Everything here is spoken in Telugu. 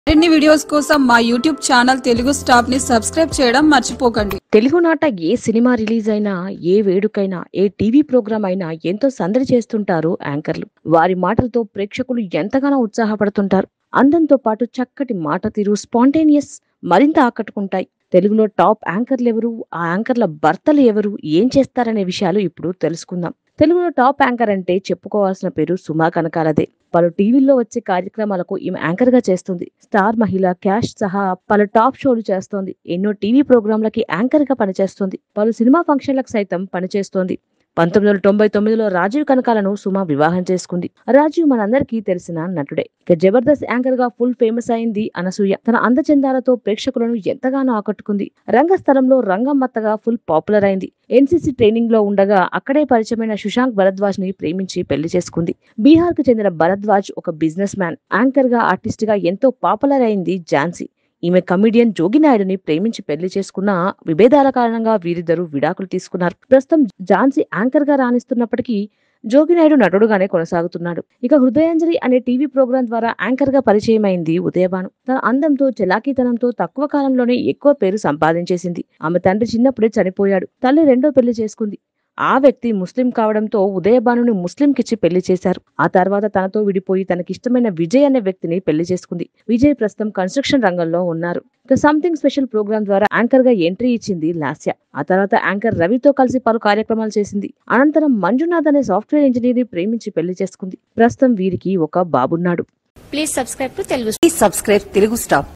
మరిన్ని వీడియోస్ కోసం మా యూట్యూబ్ ఛానల్ తెలుగు స్టాప్ ని సబ్స్క్రైబ్ చేయడం మర్చిపోకండి తెలుగునాట ఏ సినిమా రిలీజ్ అయినా ఏ వేడుకైనా ఏ టీవీ ప్రోగ్రామ్ అయినా ఎంతో సందడి చేస్తుంటారు యాంకర్లు వారి మాటలతో ప్రేక్షకులు ఎంతగానో ఉత్సాహపడుతుంటారు అందంతో పాటు చక్కటి మాట తీరు స్పాంటేనియస్ మరింత ఆకట్టుకుంటాయి తెలుగులో టాప్ యాంకర్లు ఎవరు ఆ యాంకర్ల భర్తలు ఎవరు ఏం చేస్తారనే విషయాలు ఇప్పుడు తెలుసుకుందాం తెలుగులో టాప్ యాంకర్ అంటే చెప్పుకోవాల్సిన పేరు సుమా కనకాలదే పలు టీవీల్లో వచ్చే కార్యక్రమాలకు ఈమె యాంకర్ గా చేస్తుంది స్టార్ మహిళ క్యాష్ సహా పలు టాప్ షోలు చేస్తోంది ఎన్నో టీవీ ప్రోగ్రాంలకి యాంకర్ గా పనిచేస్తోంది పలు సినిమా ఫంక్షన్లకు సైతం పనిచేస్తోంది పంతొమ్మిది వందల తొంభై తొమ్మిదిలో రాజీవ్ కనకాలను సుమ వివాహం చేసుకుంది రాజీవ్ మనందరికీ తెలిసిన నటుడే ఇక జబర్దస్త్ యాంకర్ గా ఫుల్ ఫేమస్ అయింది అనసూయ తన అందచందాలతో ప్రేక్షకులను ఎంతగానో ఆకట్టుకుంది రంగస్థలంలో రంగమ్మత్తగా ఫుల్ పాపులర్ అయింది ఎన్సీసీ ట్రైనింగ్ లో ఉండగా అక్కడే పరిచయమైన సుశాంక్ భరద్వాజ్ ని ప్రేమించి పెళ్లి చేసుకుంది బీహార్ కు చెందిన భరద్వాజ్ ఒక బిజినెస్ మ్యాన్ యాంకర్ గా ఆర్టిస్ట్ గా ఎంతో పాపులర్ అయింది ఝాన్సీ ఈమె కమిడియన్ జోగినాయుడుని ప్రేమించి పెళ్లి చేసుకున్న విభేదాల కారణంగా వీరిద్దరూ విడాకులు తీసుకున్నారు ప్రస్తుతం ఝాన్సీ యాంకర్ గా రాణిస్తున్నప్పటికీ జోగినాయుడు నటుడుగానే కొనసాగుతున్నాడు ఇక హృదయాంజలి అనే టీవీ ప్రోగ్రాం ద్వారా యాంకర్ గా పరిచయం అయింది ఉదయభాను తన అందంతో చలాకీతనంతో తక్కువ కాలంలోనే ఎక్కువ పేరు సంపాదించేసింది ఆమె తండ్రి చిన్నప్పుడే చనిపోయాడు తల్లి రెండో పెళ్లి చేసుకుంది ఆ వ్యక్తి ముస్లిం కావడంతో ఉదయభానుని ముస్లింకిచ్చి పెళ్లి చేశారు ఆ తర్వాత తనతో విడిపోయి తనకిష్టమైన విజయ్ అనే వ్యక్తిని పెళ్లి చేసుకుంది విజయ్ ప్రస్తుతం కన్స్ట్రక్షన్ రంగంలో ఉన్నారు ఇక సంథింగ్ స్పెషల్ ప్రోగ్రామ్ ద్వారా యాంకర్ గా ఎంట్రీ ఇచ్చింది లాస్య ఆ తర్వాత యాంకర్ రవితో కలిసి పలు కార్యక్రమాలు చేసింది అనంతరం మంజునాథ్ అనే సాఫ్ట్వేర్ ఇంజనీర్ ని ప్రేమించి పెళ్లి చేసుకుంది ప్రస్తుతం వీరికి ఒక బాబున్నాడు Please subscribe to Telugu Please subscribe Telugu Star.